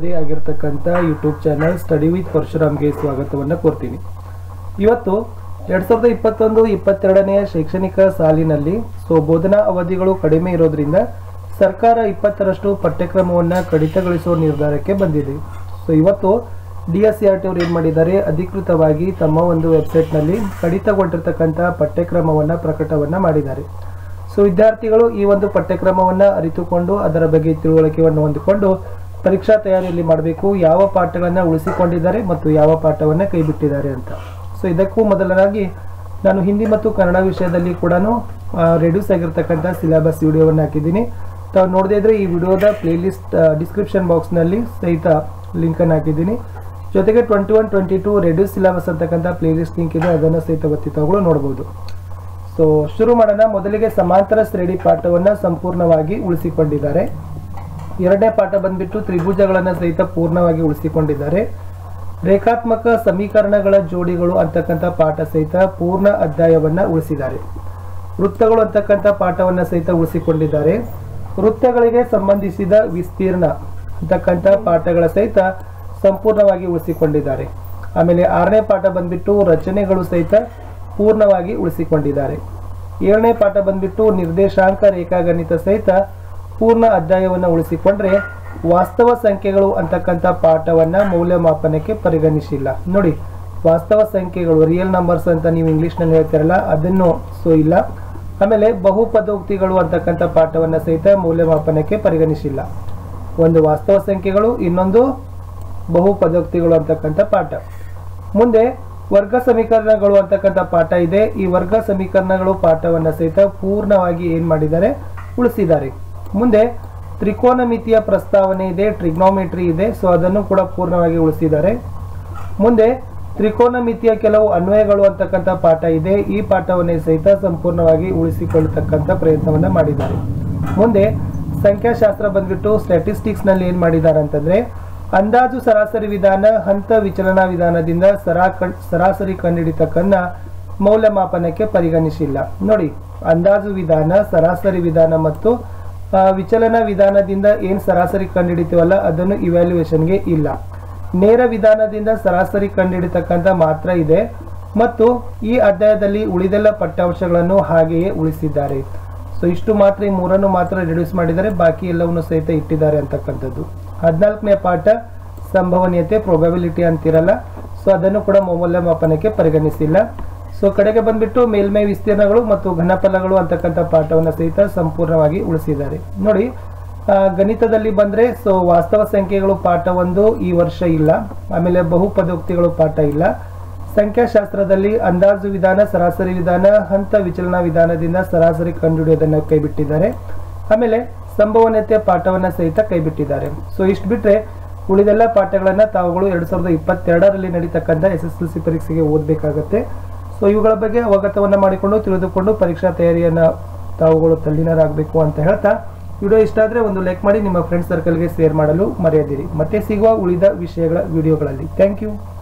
ನಿಮ್ಮದೇ ಆಗಿರ್ತಕ್ಕಂಥ YouTube channel study with ಪರಶುರಾಮ್ಗೆ ಸ್ವಾಗತವನ್ನು ಕೋರ್ತೀನಿ ಇವತ್ತು ಎರಡ್ ಸಾವಿರದ ಇಪ್ಪತ್ತೊಂದು ಇಪ್ಪತ್ತೆರಡನೆಯ ಶೈಕ್ಷಣಿಕ ಸಾಲಿನಲ್ಲಿ ಸೊ ಬೋಧನಾ ಅವಧಿಗಳು ಕಡಿಮೆ ಇರೋದ್ರಿಂದ ಸರ್ಕಾರ ಇಪ್ಪತ್ತರಷ್ಟು ಪಠ್ಯಕ್ರಮವನ್ನು ಕಡಿತಗೊಳಿಸುವ ನಿರ್ಧಾರಕ್ಕೆ ಬಂದಿದೆ ಸೊ ಇವತ್ತು D S C R T ಅವರು ಏನು ಮಾಡಿದ್ದಾರೆ ಅಧಿಕೃತವಾಗಿ ತಮ್ಮ ಒಂದು ವೆಬ್ಸೈಟ್ನಲ್ಲಿ ಕಡಿತಗೊಂಡಿರ್ತಕ್ಕಂಥ ಪಠ್ಯಕ್ರಮವನ್ನು ಪ್ರಕಟವನ್ನು ಮಾಡಿದ್ದಾರೆ ಸೊ ವಿದ್ಯಾರ್ಥಿಗಳು ಈ ಒಂದು ಪಠ್ಯಕ್ರಮವನ್ನು ಅರಿತುಕೊಂಡು ಅದರ ಬಗ್ಗೆ ತಿಳುವಳಿಕೆಯನ್ನು ಹೊಂದಿಕೊಂಡು ಪರೀಕ್ಷಾ ತಯಾರಿಯಲ್ಲಿ ಮಾಡಬೇಕು ಯಾವ ಪಾಠಗಳನ್ನು ಉಳಿಸಿಕೊಂಡಿದ್ದಾರೆ ಮತ್ತು ಯಾವ ಪಾಠವನ್ನು ಕೈಬಿಟ್ಟಿದ್ದಾರೆ ಅಂತ ಸೊ ಇದಕ್ಕೂ ಮೊದಲನಾಗಿ ನಾನು ಹಿಂದಿ ಮತ್ತು ಕನ್ನಡ ವಿಷಯದಲ್ಲಿ ಕೂಡ ರೆಡ್ಯೂಸ್ ಆಗಿರ್ತಕ್ಕಂಥ ಸಿಲೆಬಸ್ ವಿಡಿಯೋವನ್ನು ಹಾಕಿದ್ದೀನಿ ತಾವು ನೋಡದೇ ಇದ್ರೆ ಈ ವಿಡಿಯೋದ ಪ್ಲೇಲಿಸ್ಟ್ ಡಿಸ್ಕ್ರಿಪ್ಷನ್ ಬಾಕ್ಸ್ನಲ್ಲಿ ಸಹಿತ ಲಿಂಕನ್ನು ಹಾಕಿದ್ದೀನಿ ಜೊತೆಗೆ twenty one twenty two reduce syllabus ಅಂತಕ್ಕಂಥ ಪ್ಲೇಲಿಸ್ಟ್ ಲಿಂಕ್ ಇದೆ ಅದನ್ನು ಸಹಿತ ಒತ್ತಿ ತಾವುಗಳು ನೋಡ್ಬೋದು ಸೊ ಶುರು ಮಾಡೋಣ ಮೊದಲಿಗೆ ಸಮಾಂತರ ಶ್ರೇಣಿ ಪಾಠವನ್ನು ಸಂಪೂರ್ಣವಾಗಿ ಉಳಿಸಿಕೊಂಡಿದ್ದಾರೆ ಎರಡನೇ ಪಾಠ ಬಂದ್ಬಿಟ್ಟು ತ್ರಿಭುಜಗಳನ್ನು ಸಹಿತ ಪೂರ್ಣವಾಗಿ ಉಳಿಸಿಕೊಂಡಿದ್ದಾರೆ ರೇಖಾತ್ಮಕ ಸಮೀಕರಣಗಳ ಜೋಡಿಗಳು ಅಂತಕ್ಕಂಥ ಪಾಠ ಸಹಿತ ಪೂರ್ಣ ಅಧ್ಯಾಯವನ್ನ ಉಳಿಸಿದ್ದಾರೆ ವೃತ್ತಗಳು ಅಂತಕ್ಕಂಥ ಪಾಠವನ್ನ ಸಹಿತ ಉಳಿಸಿಕೊಂಡಿದ್ದಾರೆ ವೃತ್ತಗಳಿಗೆ ಸಂಬಂಧಿಸಿದ ವಿಸ್ತೀರ್ಣ ಅಂತಕ್ಕಂಥ ಪಾಠಗಳ ಸಹಿತ ಸಂಪೂರ್ಣವಾಗಿ ಉಳಿಸಿಕೊಂಡಿದ್ದಾರೆ ಆಮೇಲೆ ಆರನೇ ಪಾಠ ಬಂದ್ಬಿಟ್ಟು ರಚನೆಗಳು ಸಹಿತ ಪೂರ್ಣವಾಗಿ ಉಳಿಸಿಕೊಂಡಿದ್ದಾರೆ ಏಳನೇ ಪಾಠ ಬಂದ್ಬಿಟ್ಟು ನಿರ್ದೇಶಾಂಕ ರೇಖಾಗಣಿತ ಸಹಿತ ಪೂರ್ಣ ಅಧ್ಯಾಯವನ್ನು ಉಳಿಸಿಕೊಂಡ್ರೆ ವಾಸ್ತವ ಸಂಖ್ಯೆಗಳು ಅಂತಕ್ಕಂಥ ಪಾಠವನ್ನ ಮೌಲ್ಯಮಾಪನಕ್ಕೆ ಪರಿಗಣಿಸಿಲ್ಲ ನೋಡಿ ವಾಸ್ತವ ಸಂಖ್ಯೆಗಳು ರಿಯಲ್ ನಂಬರ್ಸ್ ಅಂತ ನೀವು ಇಂಗ್ಲಿಷ್ನಲ್ಲಿ ಹೇಳ್ತಾರಲ್ಲ ಅದನ್ನು ಸೊ ಇಲ್ಲ ಆಮೇಲೆ ಬಹುಪದೋಕ್ತಿಗಳು ಅಂತಕ್ಕಂಥ ಪಾಠವನ್ನ ಸಹಿತ ಮೌಲ್ಯಮಾಪನಕ್ಕೆ ಪರಿಗಣಿಸಿಲ್ಲ ಒಂದು ವಾಸ್ತವ ಸಂಖ್ಯೆಗಳು ಇನ್ನೊಂದು ಬಹುಪದೋಕ್ತಿಗಳು ಅಂತಕ್ಕಂಥ ಪಾಠ ಮುಂದೆ ವರ್ಗ ಸಮೀಕರಣಗಳು ಅಂತಕ್ಕಂಥ ಪಾಠ ಇದೆ ಈ ವರ್ಗ ಸಮೀಕರಣಗಳು ಪಾಠವನ್ನ ಸಹಿತ ಪೂರ್ಣವಾಗಿ ಏನ್ ಮಾಡಿದ್ದಾರೆ ಉಳಿಸಿದ್ದಾರೆ ಮುಂದೆ ತ್ರಿಕೋನಮಿತಿಯ ಪ್ರಸ್ತಾವನೆ ಇದೆ ಟ್ರಿಗ್ನೋಮೆಟ್ರಿ ಇದೆ ಸೊ ಅದನ್ನು ಕೂಡ ಪೂರ್ಣವಾಗಿ ಉಳಿಸಿದ್ದಾರೆ ಮುಂದೆ ತ್ರಿಕೋನಮಿತಿಯ ಕೆಲವು ಅನ್ವಯಗಳು ಅಂತಕ್ಕಂಥ ಪಾಠ ಇದೆ ಈ ಪಾಠವನ್ನೇ ಸಹಿತ ಸಂಪೂರ್ಣವಾಗಿ ಉಳಿಸಿಕೊಳ್ಳತಕ್ಕಂಥ ಪ್ರಯತ್ನವನ್ನ ಮಾಡಿದ್ದಾರೆ ಮುಂದೆ ಸಂಖ್ಯಾಶಾಸ್ತ್ರ ಬಂದ್ಬಿಟ್ಟು ಸ್ಟ್ಯಾಟಿಸ್ಟಿಕ್ಸ್ ನಲ್ಲಿ ಏನ್ ಮಾಡಿದ್ದಾರೆ ಅಂತಂದ್ರೆ ಅಂದಾಜು ಸರಾಸರಿ ವಿಧಾನ ಹಂತ ವಿಚಲನ ವಿಧಾನದಿಂದ ಸರಾ ಸರಾಸರಿ ಕಂಡುಹಿಡಿತಕ್ಕನ್ನ ಮೌಲ್ಯಮಾಪನಕ್ಕೆ ಪರಿಗಣಿಸಿಲ್ಲ ನೋಡಿ ಅಂದಾಜು ವಿಧಾನ ಸರಾಸರಿ ವಿಧಾನ ಮತ್ತು ಆ, ವಿಚಲನ ವಿಧಾನದಿಂದ ಏನ್ ಸರಾಸರಿ ಕಂಡುಹಿಡಿತೀವಲ್ಲ ಅದನ್ನು ಇವ್ಯಾಲ್ಯೂಯೇಷನ್ಗೆ ಇಲ್ಲ ನೇರ ವಿಧಾನದಿಂದ ಸರಾಸರಿ ಕಂಡುಹಿಡಿತಕ್ಕಂಥ ಮಾತ್ರ ಇದೆ ಮತ್ತು ಈ ಅಧ್ಯಾಯದಲ್ಲಿ ಉಳಿದೆಲ್ಲ ಪಠ್ಯಾಂಶಗಳನ್ನು ಹಾಗೆಯೇ ಉಳಿಸಿದ್ದಾರೆ ಸೊ ಇಷ್ಟು ಮಾತ್ರ ಈ ಮೂರನ್ನು ಮಾತ್ರ ರಿಡ್ಯೂಸ್ ಮಾಡಿದ್ದಾರೆ ಬಾಕಿ ಎಲ್ಲವನ್ನು ಸಹಿತ ಇಟ್ಟಿದ್ದಾರೆ ಅಂತಕ್ಕಂಥದ್ದು ಹದಿನಾಲ್ಕನೇ ಪಾಠ ಸಂಭವನೀಯತೆ ಪ್ರೊಬಬಿಲಿಟಿ ಅಂತಿರಲ್ಲ ಸೊ ಅದನ್ನು ಕೂಡ ಮೌಲ್ಯಮಾಪನಕ್ಕೆ ಪರಿಗಣಿಸಿಲ್ಲ ಸೊ ಕಡೆಗೆ ಬಂದ್ಬಿಟ್ಟು ಮೇಲ್ಮೈ ವಿಸ್ತೀರ್ಣಗಳು ಮತ್ತು ಘನಫಲಗಳು ಅಂತಕ್ಕಂಥ ಪಾಠವನ್ನು ಸಹಿತ ಸಂಪೂರ್ಣವಾಗಿ ಉಳಿಸಿದ್ದಾರೆ ನೋಡಿ ಆ, ಗಣಿತದಲ್ಲಿ ಬಂದ್ರೆ ಸೊ ವಾಸ್ತವ ಸಂಖ್ಯೆಗಳು ಪಾಠ ಒಂದು ಈ ವರ್ಷ ಇಲ್ಲ ಆಮೇಲೆ ಬಹುಪದೋಕ್ತಿಗಳು ಪಾಠ ಇಲ್ಲ ಸಂಖ್ಯಾಶಾಸ್ತ್ರದಲ್ಲಿ ಅಂದಾಜು ವಿಧಾನ ಸರಾಸರಿ ವಿಧಾನ ಹಂತ ವಿಚಲನ ವಿಧಾನದಿಂದ ಸರಾಸರಿ ಕಂಡುಹಿಡಿಯೋದನ್ನು ಕೈಬಿಟ್ಟಿದ್ದಾರೆ ಆಮೇಲೆ ಸಂಭವನೀಯತೆ ಪಾಠವನ್ನ ಸಹಿತ ಕೈಬಿಟ್ಟಿದ್ದಾರೆ ಸೊ ಇಷ್ಟು ಬಿಟ್ರೆ ಉಳಿದೆಲ್ಲ ಪಾಠಗಳನ್ನ ತಾವುಗಳು ಎರಡ್ ಸಾವಿರದ ಇಪ್ಪತ್ತೆರಡರಲ್ಲಿ ನಡೀತಕ್ಕಂಥ ಎಸ್ ಎಸ್ ಎಲ್ ಸಿ ಪರೀಕ್ಷೆಗೆ ಓದಬೇಕಾಗತ್ತೆ ಸೊ ಇವುಗಳ ಬಗ್ಗೆ ಅವಗತವನ್ನ ಮಾಡಿಕೊಂಡು ತಿಳಿದುಕೊಂಡು ಪರೀಕ್ಷಾ ತಯಾರಿಯನ್ನ ತಾವುಗಳು ತಲ್ಲೀನರಾಗಬೇಕು ಅಂತ ಹೇಳ್ತಾ ವಿಡಿಯೋ ಇಷ್ಟ ಆದ್ರೆ ಒಂದು ಲೈಕ್ ಮಾಡಿ ನಿಮ್ಮ ಫ್ರೆಂಡ್ ಸರ್ಕಲ್ಗೆ ಶೇರ್ ಮಾಡಲು ಮರೆಯದಿರಿ ಮತ್ತೆ ಸಿಗುವ ಉಳಿದ ವಿಷಯಗಳ ವಿಡಿಯೋಗಳಲ್ಲಿ ಥ್ಯಾಂಕ್ ಯು